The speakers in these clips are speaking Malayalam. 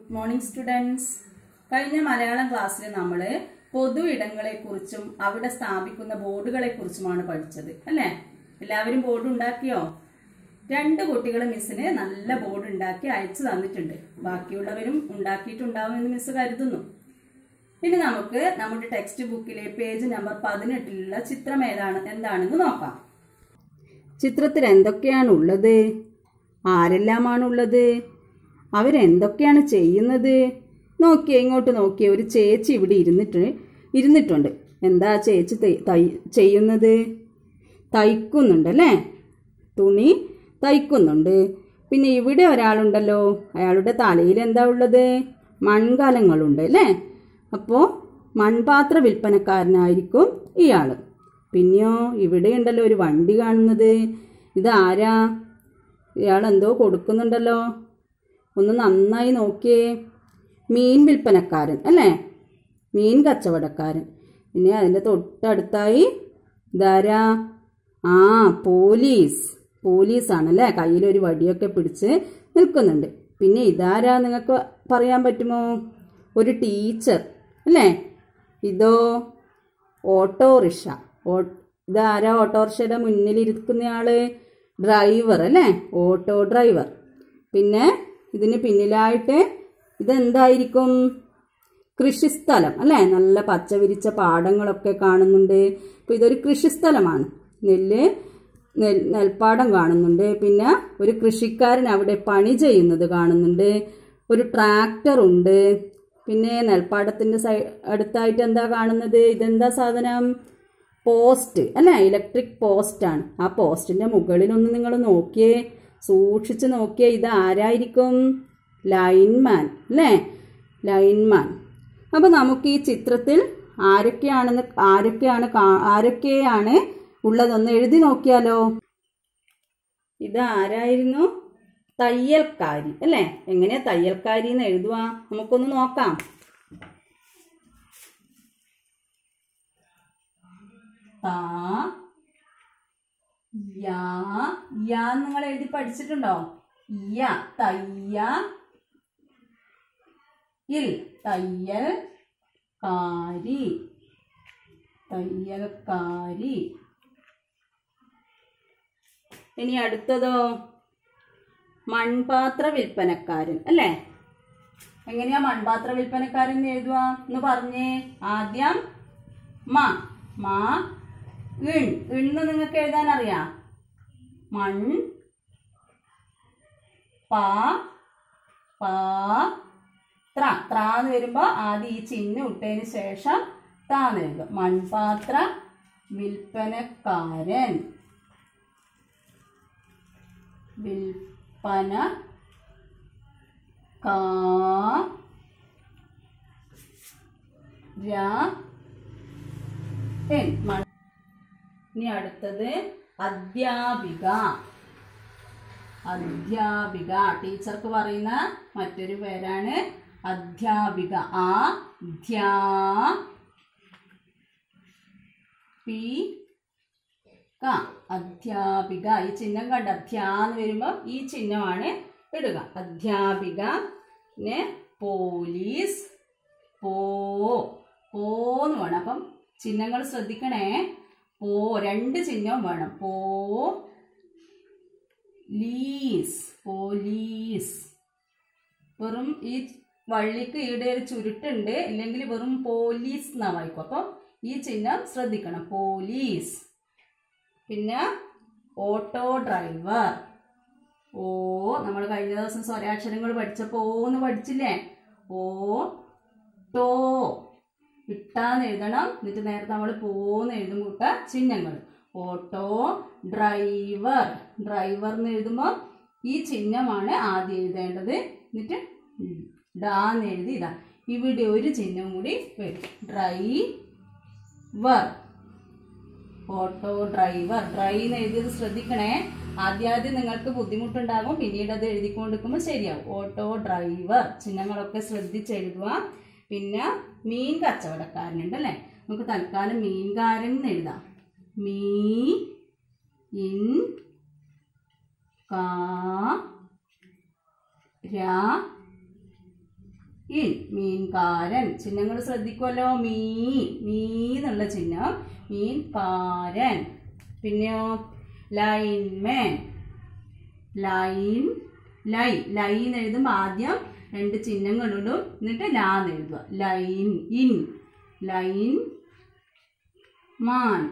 ഗുഡ് മോർണിംഗ് സ്റ്റുഡൻസ് കഴിഞ്ഞ മലയാളം ക്ലാസ്സിൽ നമ്മൾ പൊതു ഇടങ്ങളെക്കുറിച്ചും അവിടെ സ്ഥാപിക്കുന്ന ബോർഡുകളെ കുറിച്ചുമാണ് പഠിച്ചത് അല്ലേ എല്ലാവരും ബോർഡ് ഉണ്ടാക്കിയോ രണ്ട് കുട്ടികൾ മിസ്സിന് നല്ല ബോർഡ് ഉണ്ടാക്കി അയച്ചു തന്നിട്ടുണ്ട് ബാക്കിയുള്ളവരും ഉണ്ടാക്കിയിട്ടുണ്ടാവുമെന്ന് മിസ് കരുതുന്നു ഇനി നമുക്ക് നമ്മുടെ ടെക്സ്റ്റ് ബുക്കിലെ പേജ് നമ്പർ പതിനെട്ടിലുള്ള ചിത്രം ഏതാണ് എന്താണെന്ന് നോക്കാം ചിത്രത്തിൽ എന്തൊക്കെയാണ് ഉള്ളത് ആരെല്ലാമാണുള്ളത് അവരെന്തൊക്കെയാണ് ചെയ്യുന്നത് നോക്കിയേ ഇങ്ങോട്ട് നോക്കിയേ ഒരു ചേച്ചി ഇവിടെ ഇരുന്നിട്ട് ഇരുന്നിട്ടുണ്ട് എന്താ ചേച്ചി തയ്- തയ്- ചെയ്യുന്നത് തയ്ക്കുന്നുണ്ട് അല്ലേ തുണി തയ്ക്കുന്നുണ്ട് പിന്നെ ഇവിടെ ഒരാളുണ്ടല്ലോ അയാളുടെ തലയിൽ എന്താ ഉള്ളത് മൺകലങ്ങളുണ്ട് അല്ലേ അപ്പോൾ മൺപാത്ര വിൽപ്പനക്കാരനായിരിക്കും ഇയാൾ പിന്നെയോ ഇവിടെ ഉണ്ടല്ലോ ഒരു വണ്ടി കാണുന്നത് ഇതാരാ ഇയാൾ എന്തോ കൊടുക്കുന്നുണ്ടല്ലോ ഒന്ന് നന്നായി നോക്കിയേ മീൻ വിൽപ്പനക്കാരൻ അല്ലേ മീൻ കച്ചവടക്കാരൻ പിന്നെ അതിൻ്റെ തൊട്ടടുത്തായി ഇതാരാ ആ പോലീസ് പോലീസാണല്ലേ കയ്യിലൊരു വടിയൊക്കെ പിടിച്ച് നിൽക്കുന്നുണ്ട് പിന്നെ ഇതാരാ നിങ്ങൾക്ക് പറയാൻ പറ്റുമോ ഒരു ടീച്ചർ അല്ലേ ഇതോ ഓട്ടോറിക്ഷ ഓ ഇതാരാ ഓട്ടോറിക്ഷയുടെ മുന്നിലിരിക്കുന്നയാള് ഡ്രൈവർ അല്ലേ ഓട്ടോ ഡ്രൈവർ പിന്നെ ഇതിന് പിന്നിലായിട്ട് ഇതെന്തായിരിക്കും കൃഷിസ്ഥലം അല്ലേ നല്ല പച്ച വിരിച്ച പാടങ്ങളൊക്കെ കാണുന്നുണ്ട് അപ്പോൾ ഇതൊരു കൃഷിസ്ഥലമാണ് നെല്ല് നെൽ നെൽപ്പാടം കാണുന്നുണ്ട് പിന്നെ ഒരു കൃഷിക്കാരൻ അവിടെ പണി ചെയ്യുന്നത് കാണുന്നുണ്ട് ഒരു ട്രാക്ടർ ഉണ്ട് പിന്നെ നെൽപ്പാടത്തിന്റെ സൈ അടുത്തായിട്ട് എന്താ കാണുന്നത് ഇതെന്താ സാധനം പോസ്റ്റ് അല്ലേ ഇലക്ട്രിക് പോസ്റ്റാണ് ആ പോസ്റ്റിന്റെ മുകളിലൊന്ന് നിങ്ങൾ നോക്കിയേ സൂക്ഷിച്ച് നോക്കിയേ ഇത് ആരായിരിക്കും ലൈൻമാൻ അല്ലേ ലൈൻമാൻ അപ്പൊ നമുക്ക് ഈ ചിത്രത്തിൽ ആരൊക്കെയാണെന്ന് ആരൊക്കെയാണ് കാ- ആരൊക്കെയാണ് ഉള്ളതൊന്ന് എഴുതി നോക്കിയാലോ ഇത് ആരായിരുന്നു തയ്യൽക്കാരി അല്ലേ എങ്ങനെയാ തയ്യൽക്കാരി എന്ന് എഴുതുക നമുക്കൊന്ന് നോക്കാം താ യാ യാ നിങ്ങൾ എഴുതി പഠിച്ചിട്ടുണ്ടോ യ തയ്യ ഇൽ തയ്യൽ കാരി തയ്യൽക്കാരി ഇനി അടുത്തതോ മൺപാത്ര വിൽപ്പനക്കാരൻ അല്ലേ എങ്ങനെയാ മൺപാത്ര വിൽപ്പനക്കാരൻ എന്ന് എഴുതുക എന്ന് പറഞ്ഞേ ആദ്യം മ മാ ഇൺ ഇണ്ണ് നിങ്ങൾക്ക് എഴുതാൻ അറിയാം മൺ പാ പാ ത്ര ത്ര എന്ന് വരുമ്പോ ആദ്യം ഈ ചിഹ്നം ഇട്ടതിന് ശേഷം താന്ന് എഴുതുക മൺപാത്ര വിൽപ്പനക്കാരൻ വിൽപ്പന കാ രാ എൻ മൺ ഇനി അടുത്തത് അധ്യാപിക അധ്യാപിക ടീച്ചർക്ക് പറയുന്ന മറ്റൊരു പേരാണ് അധ്യാപിക ആ ധ്യാ പി ക അധ്യാപിക ഈ ചിഹ്നം കണ്ട അധ്യാ എന്ന് വരുമ്പോൾ ഈ ചിഹ്നമാണ് ഇടുക അധ്യാപിക പിന്നെ പോലീസ് പോ പോന്ന് വേണം അപ്പം ചിഹ്നങ്ങൾ ശ്രദ്ധിക്കണേ പോ രണ്ട് ചിഹ്നവും വേണം പോ ലീസ് പോലീസ് വെറും ഈ വള്ളിക്ക് ഈടെ ഒരു ചുരുട്ടുണ്ട് ഇല്ലെങ്കിൽ വെറും പോലീസ് എന്നാ വായിക്കും അപ്പം ഈ ചിഹ്നം ശ്രദ്ധിക്കണം പോലീസ് പിന്നെ ഓട്ടോ ഡ്രൈവർ ഓ നമ്മൾ കഴിഞ്ഞ ദിവസം സ്വരാക്ഷരങ്ങൾ പഠിച്ചപ്പോൾ ഓ എന്ന് പഠിച്ചില്ലേ ഓ ടോ ഇട്ടാന്ന് എഴുതണം എന്നിട്ട് നേരത്തെ നമ്മൾ പോന്ന് എഴുതും കൂട്ട ചിഹ്നങ്ങൾ ഓട്ടോ ഡ്രൈവർ ഡ്രൈവർ എന്ന് എഴുതുമ്പോൾ ഈ ചിഹ്നമാണ് ആദ്യം എഴുതേണ്ടത് എന്നിട്ട് ഡാന്ന് എഴുതി ഇതാ ഇവിടെ ഒരു ചിഹ്നം കൂടി വരും ഡ്രൈവർ ഓട്ടോ ഡ്രൈവർ ഡ്രൈ എന്ന് എഴുതിയത് ശ്രദ്ധിക്കണേ ആദ്യാദ്യം നിങ്ങൾക്ക് ബുദ്ധിമുട്ടുണ്ടാകും പിന്നീട് അത് എഴുതിക്കൊണ്ടിരിക്കുമ്പോൾ ശരിയാവും ഓട്ടോ ഡ്രൈവർ ചിഹ്നങ്ങളൊക്കെ ശ്രദ്ധിച്ച് എഴുതുക പിന്നെ മീൻ കച്ചവടക്കാരനുണ്ട് അല്ലേ നമുക്ക് തൽക്കാലം മീൻകാരൻ എന്ന് എഴുതാം മീ ഇൻ കാ രാ ഇൻ മീൻകാരൻ ചിഹ്നങ്ങൾ ശ്രദ്ധിക്കുമല്ലോ മീ മീ എന്നുള്ള ചിഹ്നം മീൻകാരൻ പിന്നെയോ ലൈൻമാൻ ലൈൻ ലൈ ലൈ എന്ന് എഴുതുമ്പോൾ ആദ്യം രണ്ട് ചിഹ്നങ്ങളിടും എന്നിട്ട് ലാ എന്ന് എഴുതുക line in line man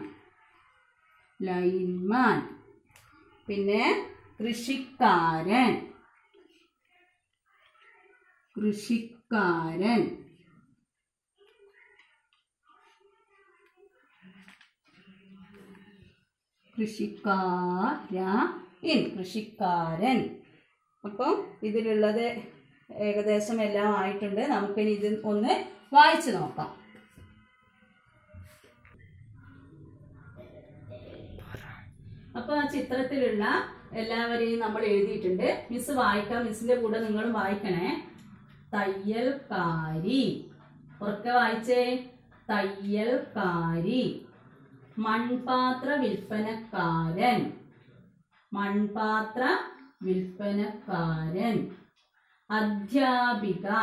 lineman പിന്നെ കൃഷിക്കാരൻ കൃഷിക്കാരൻ കൃഷിക്കാര ഇൻ കൃഷിക്കാരൻ അപ്പം ഇതിലുള്ളത് ഏകദേശം എല്ലാം ആയിട്ടുണ്ട് നമുക്കിനി ഇത് ഒന്ന് വായിച്ചു നോക്കാം അപ്പൊ ആ ചിത്രത്തിലുള്ള എല്ലാവരെയും നമ്മൾ എഴുതിയിട്ടുണ്ട് മിസ് വായിക്കാം മിസ്സിന്റെ കൂടെ നിങ്ങളും വായിക്കണേ തയ്യൽക്കാരി ഉറക്കെ വായിച്ചേ തയ്യൽക്കാരി മൺപാത്ര വിൽപ്പനക്കാരൻ മൺപാത്ര വിൽപ്പനക്കാരൻ അധ്യാപിക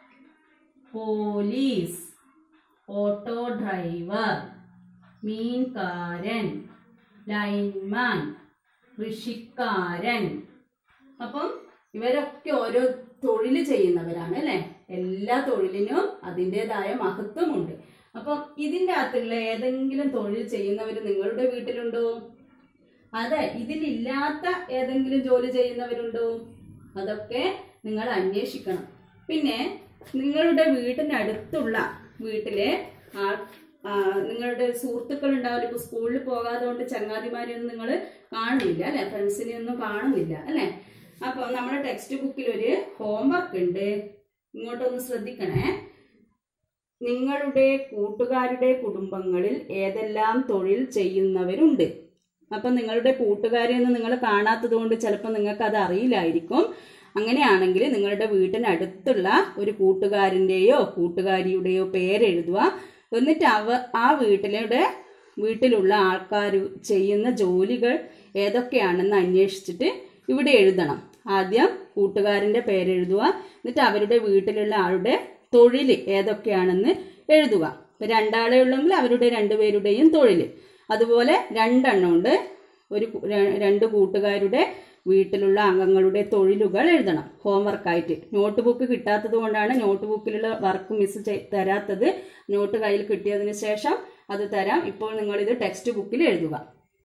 പോലീസ് ഓട്ടോ ഡ്രൈവർ മീൻകാരൻ ലൈൻമാൻ കൃഷിക്കാരൻ അപ്പം ഇവരൊക്കെ ഓരോ തൊഴിൽ ചെയ്യുന്നവരാണ് അല്ലെ എല്ലാ തൊഴിലിനും അതിൻ്റെതായ മഹത്വമുണ്ട് അപ്പം ഇതിൻ്റെ അകത്തുള്ള ഏതെങ്കിലും തൊഴിൽ ചെയ്യുന്നവർ നിങ്ങളുടെ വീട്ടിലുണ്ടോ അതെ ഇതിലില്ലാത്ത ഏതെങ്കിലും ജോലി ചെയ്യുന്നവരുണ്ടോ അതൊക്കെ നിങ്ങൾ അന്വേഷിക്കണം പിന്നെ നിങ്ങളുടെ വീട്ടിനടുത്തുള്ള വീട്ടിലെ ആൾ ആ, നിങ്ങളുടെ സുഹൃത്തുക്കൾ ഉണ്ടാവില്ല ഇപ്പോൾ സ്കൂളിൽ പോകാതെ കൊണ്ട് ചങ്ങാതിമാരെയൊന്നും നിങ്ങൾ കാണുന്നില്ല അല്ലെ ഫ്രണ്ട്സിനെ ഒന്നും കാണുന്നില്ല അല്ലെ അപ്പോൾ നമ്മുടെ ടെക്സ്റ്റ് ബുക്കിൽ ഒരു ഹോംവർക്ക് ഉണ്ട് ഇങ്ങോട്ടൊന്ന് ശ്രദ്ധിക്കണേ നിങ്ങളുടെ കൂട്ടുകാരുടെ കുടുംബങ്ങളിൽ ഏതെല്ലാം തൊഴിൽ ചെയ്യുന്നവരുണ്ട് അപ്പം നിങ്ങളുടെ കൂട്ടുകാരെ ഒന്നും നിങ്ങൾ കാണാത്തത് കൊണ്ട് ചിലപ്പോൾ നിങ്ങൾക്ക് അത് അറിയില്ലായിരിക്കും അങ്ങനെയാണെങ്കിൽ നിങ്ങളുടെ വീട്ടിനടുത്തുള്ള ഒരു കൂട്ടുകാരൻ്റെയോ കൂട്ടുകാരിയുടെയോ പേരെഴുതുക എന്നിട്ട് അവ ആ വീട്ടിലെ വീട്ടിലുള്ള ആൾക്കാർ ചെയ്യുന്ന ജോലികൾ ഏതൊക്കെയാണെന്ന് അന്വേഷിച്ചിട്ട് ഇവിടെ എഴുതണം ആദ്യം കൂട്ടുകാരൻ്റെ പേരെഴുതുക എന്നിട്ട് അവരുടെ വീട്ടിലുള്ള ആളുടെ തൊഴിൽ ഏതൊക്കെയാണെന്ന് എഴുതുക ഇപ്പം രണ്ടാളെ ഉള്ളെങ്കിൽ അവരുടെ രണ്ടുപേരുടെയും തൊഴിൽ അതുപോലെ രണ്ടെണ്ണം ഉണ്ട് ഒരു കു- ര- രണ്ട് കൂട്ടുകാരുടെ വീട്ടിലുള്ള അംഗങ്ങളുടെ തൊഴിലുകൾ എഴുതണം ഹോംവർക്കായിട്ട് നോട്ട് ബുക്ക് കിട്ടാത്തത് കൊണ്ടാണ് നോട്ട് ബുക്കിലുള്ള വർക്ക് മിസ് തരാത്തത് നോട്ട് കയ്യിൽ കിട്ടിയതിന് ശേഷം അത് തരാം ഇപ്പോൾ നിങ്ങളിത് ടെക്സ്റ്റ് ബുക്കിൽ എഴുതുക